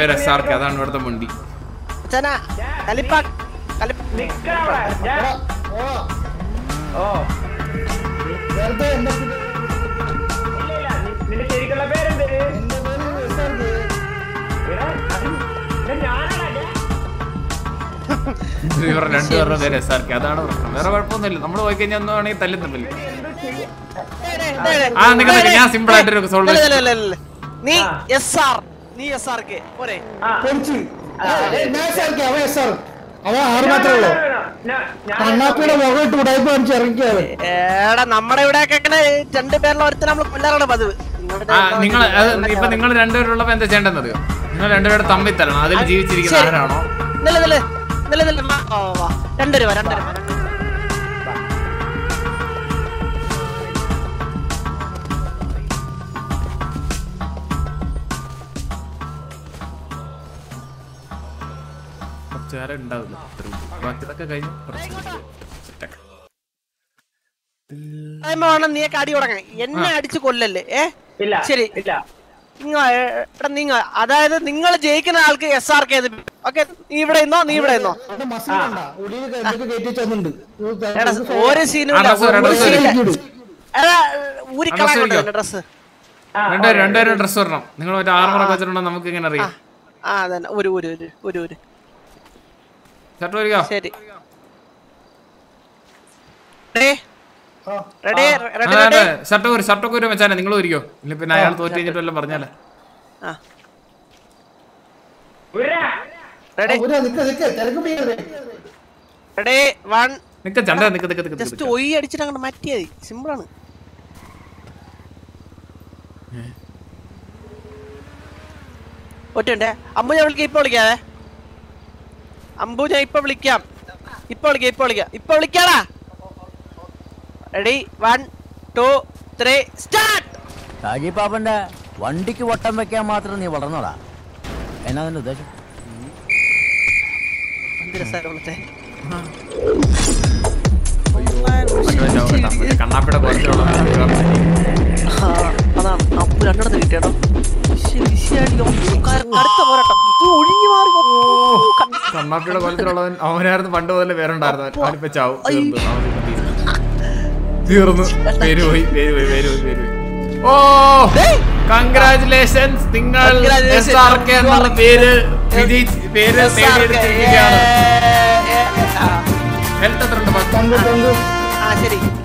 പേര് S R K അതാണ് ഇവിടുത്തെ മുണ്ടി അച്ഛന കലിപ്പ കലിപ്പ നിക്കണവിടെ ഞാൻ ഓ വെറുതെ എന്നെ പിന്നെ- ഇല്ല ഇല്ല നി- നിന്റെ ശരിക്കുള്ള പേരെന്ത് എന്റെ പേര് നിസാർക്ക്. എടാ, അത് ഇത് ഞാനാടാ ഞാൻ ഇവർ രണ്ടുപേരുടെ പേര് എസ് ആർ കെ അതാണ് പ്രശ്നം വേറെ കുഴപ്പമൊന്നുമില്ല നമ്മൾ പോയി കഴിഞ്ഞാൽ ഒന്നും വേണമെങ്കിൽ തല്ലി തമ്മിൽ ആ, നിക്ക് നിക്ക്, ഞാൻ simple ആയിട്ടൊരു solve ചെയ്യാം. നീ ആ. എസ് ആർ നീ എസ് ആർ കെ പോരെ ആ പൊളിച്ച്. ഏയ് ഞാൻ സാർക്ക് അവൻ എസ് ആർ അവൻ ആറ് മാത്രമേ ഉള്ളൂ ഞാൻ- ഞാൻ- കണ്ണാപ്പിയുടെ മുഖം ഇട്ട് ഉടായ്പ കാണിച്ച് ഇറങ്ങിയാണ് ഏടാ നമ്മുടെ ഇവിടെ ഒക്കെ ഇങ്ങനെ രണ്ടു പേരിലെ ഒരുത്തരം നമ്മൾ കൊല്ലാറാണ് പതിവ് നിങ്ങളുടെ ആ എന്താ നിങ്ങൾ അത് ഇപ്പൊ നിങ്ങൾ രണ്ടുപേരുള്ളപ്പോ എന്താ ചെയ്യേണ്ടത് അറിയോ നിങ്ങൾ രണ്ടുപേരുടെ തമ്മിൽ തരണം അതിൽ ജീവിച്ചിരിക്കുന്ന ശരി. ആരാണോ നില്ല നില്ല നില്ല നില്ല വാ, വാ, വാ. രണ്ട് രൂപ രണ്ട് രൂപ രണ്ട് രൂപ. കുറച്ചു നേരം ഉണ്ടാവില്ല അത്രയും. ബാക്കിയൊക്കെ കഴിഞ്ഞു കുറച്ച് set ആക്കാം. ടൈം വേണം നീയൊക്കെ അടി തുടങ്ങാൻ എന്നെ അടിച്ച് കൊല്ലല്ലേ ഏ ഇല്ല ശരി ഇല്ല നിങ്ങ എടാ നിങ്ങ അതായത് നിങ്ങൾ ജയിക്കുന്ന ആൾക്ക് എസ് ആർ കെ ഓക്കെ നീ ഇവിടെ നിന്നോ നീ ഇവിടെ നിന്നോ അവന്റെ മസിൽ കണ്ട ഉള്ളിൽ എന്തൊക്കെ കയറ്റി വെച്ചിട്ടുണ്ട് എടാ ഒരു സീനും ആ, ഡ്രസ്സ് വരാം, ഡ്രസ്സ് വരാം. എടാ ഊരിക്കളാൻ ഡ്രസ്സ് കൊണ്ടുവരുന്ന വയ്ക്കോ? ഡ്രസ് ആ, രണ്ടുപേരും രണ്ടുപേരും ഡ്രസ് വരണം നിങ്ങൾ മറ്റേ ആറുമുറൊക്കെ വെച്ചിട്ടുണ്ടോ നമുക്ക് എങ്ങനെ അറിയാം ആ അതന്നെ ഒരു ഒരു ഒരു ഒരു ഒരു ഷർട്ട് വരിക ശരി റെഡി റെഡി റെഡി അതെ റെഡി അതെ ഷർട്ട് ഒരു ഷർട്ടൊക്കെ ഒരു വെച്ചാലേ നിങ്ങൾ വരികയോ ഇല്ല പിന്നെ അയാൾ തോറ്റ് കഴിഞ്ഞിട്ട് വല്ലതും പറഞ്ഞാലേ ആ ഉരാ. റെഡി ഒരു നിക്ക നിക്ക തിരക്ക് പിടിക്കരുത്. റെഡി വൺ നിക്ക ചണ്ട നിക്ക നിക്ക നിക്ക ജസ്റ്റ് നിക്ക. ഒയ് അടിച്ചിട്ട് അങ്ങോട്ട് മാറ്റിയാ മതി സിമ്പിൾ ആണ് ഒറ്റുണ്ടേ അമ്പു ഞാൻ വിളിക്കാം ഇപ്പൊ വിളിക്കാതെ അമ്പു ഞാൻ ഇപ്പൊ വിളിക്കാം ഇപ്പൊ വിളിക്കാം ഇപ്പൊ വിളിക്കാം ഇപ്പൊ വിളിക്കാടാ ready one two three start ഷാജിപ്പാപ്പന്റെ വണ്ടിക്ക് വട്ടം വെക്കാൻ മാത്രം നീ വളർന്നോടാ എന്നാ നിന്റെ ഉദ്ദേശം എന്ത് രസമായിരുന്നു വിളിച്ചേ മറ്റേ ചവ- കേട്ടാ, മറ്റേ കണ്ണാപ്പിയുടെ കുറച്ചുള്ള ആ, അതാണ് അപ്പു രണ്ടിടത്ത് കിട്ടിയാട്ടോ അടുത്ത പോരാട്ടം നീ ഒഴിഞ്ഞു മാറി ഓ, കണ്ണ്. കണ്ണാപ്പിയുടെ കൊലത്തിലുള്ളവൻ അവനായിരുന്നു പണ്ട് മുതലേ പേരുണ്ടായിരുന്നവൻ അവനിപ്പോ ചാവും തീർന്നു അവനിപ്പോ തീർന്നു. തീർന്നു പേര് പോയി പേര് പോയി പേര് പോയി പേര് പോയി ഓ കൺഗ്രാചുലേഷൻസ് നിങ്ങൾ Congratulations. എസ് ആർ കെ എന്നുള്ള പേര് വിജയി പേര് നേടിയെടുത്തിരിക്കുകയാണ് ഏ, ഏ, ആ, ഹെൽത്ത് എത്ര ഉണ്ട് തങ്കു തങ്കു ആ ശരി